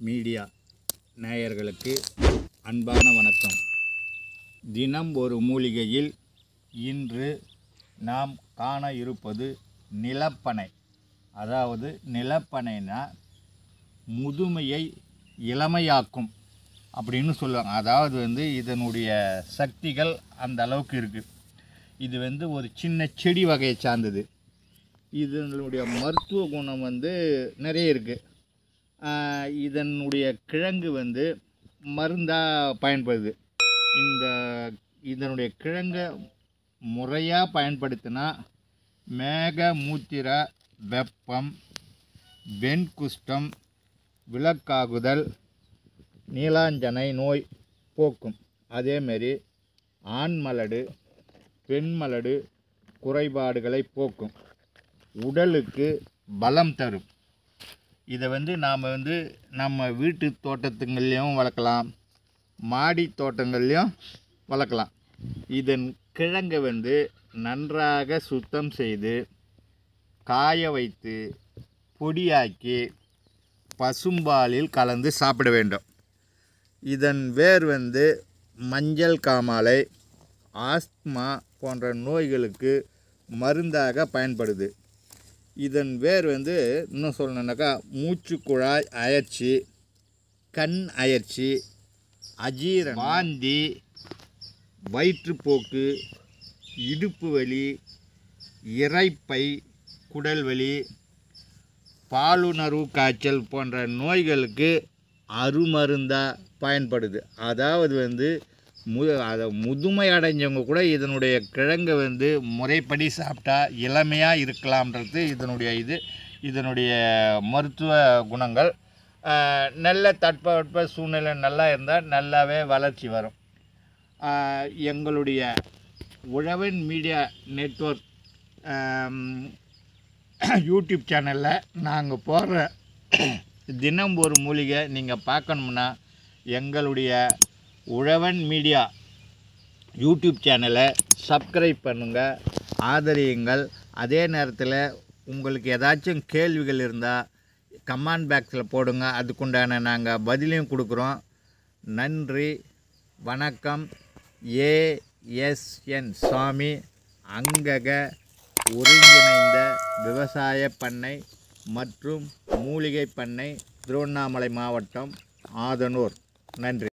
media நேயர்களுக்கு அன்பான வணக்கம் தினம் ஒரு மூலிகையில் இன்று நாம் காண இருப்பது நிலப்பனை அதாவது நிலப்பனைனா முதுமையை இளமையாக்கும் அப்படின்னு சொல்லுவாங்க அதாவது வந்து இதனுடைய சக்திகள் அந்த அளவுக்கு இருக்குது இது வந்து ஒரு சின்ன செடி வகையை சார்ந்தது இதனுடைய மருத்துவ குணம் வந்து நிறைய இருக்குது இதனுடைய கிழங்கு வந்து மருந்தாக பயன்படுது இந்த இதனுடைய கிழங்கை முறையாக பயன்படுத்தினா மேக மூத்திர வெப்பம் வெண்குஷ்டம் விளக்காகுதல் நீலாஞ்சனை நோய் போக்கும் அதேமாரி ஆண் மலடு பெண் மலடு குறைபாடுகளை போக்கும் உடலுக்கு பலம் தரும் இதை வந்து நாம் வந்து நம்ம வீட்டு தோட்டத்துங்கள்லேயும் வளர்க்கலாம் மாடி தோட்டங்கள்லேயும் வளர்க்கலாம் இதன் கிழங்கை வந்து நன்றாக சுத்தம் செய்து காய வைத்து பொடியாக்கி பசும்பாலில் கலந்து சாப்பிட வேண்டும் இதன் வேர் வந்து மஞ்சள் காமாலை ஆஸ்துமா போன்ற நோய்களுக்கு மருந்தாக பயன்படுது இதன் வேர் வந்து இன்னும் சொல்லணுன்னாக்கா மூச்சுக்குழாய் அயற்சி கண் அயற்சி அஜீரணம் வாந்தி வயிற்றுப்போக்கு இடுப்பு வலி இரைப்பை குடல்வலி பாலுணர்வு காய்ச்சல் போன்ற நோய்களுக்கு அருமருந்தாக பயன்படுது அதாவது வந்து மு அதை முதுமை அடைஞ்சவங்க கூட இதனுடைய கிழங்கை வந்து முறைப்படி சாப்பிட்டா இளமையாக இருக்கலாம்ன்றது இதனுடைய இது இதனுடைய மருத்துவ குணங்கள் ஆஹ், நல்ல தட்பவெட்ப சூழ்நிலை நல்லா இருந்தால் நல்லாவே வளர்ச்சி வரும் ஆஹ், எங்களுடைய உழவன் மீடியா நெட்வொர்க் யூடியூப் சேனலில் நாங்கள் போடுற தினம் ஒரு மூலிகை நீங்கள் பார்க்கணும்னா எங்களுடைய உழவன் மீடியா யூடியூப் சேனலை சப்ஸ்கிரைப் பண்ணுங்கள் ஆதரியுங்கள் அதே நேரத்தில் உங்களுக்கு ஏதாச்சும் கேள்விகள் இருந்தால் கமெண்ட் பாக்ஸில் போடுங்க அதுக்குண்டான நாங்கள் பதிலையும் கொடுக்குறோம் நன்றி வணக்கம் ஏஎஸ்என் சாமி அங்கக ஒருங்கிணைந்த விவசாய பண்ணை மற்றும் மூலிகை பண்ணை திருவண்ணாமலை மாவட்டம் ஆதனூர் நன்றி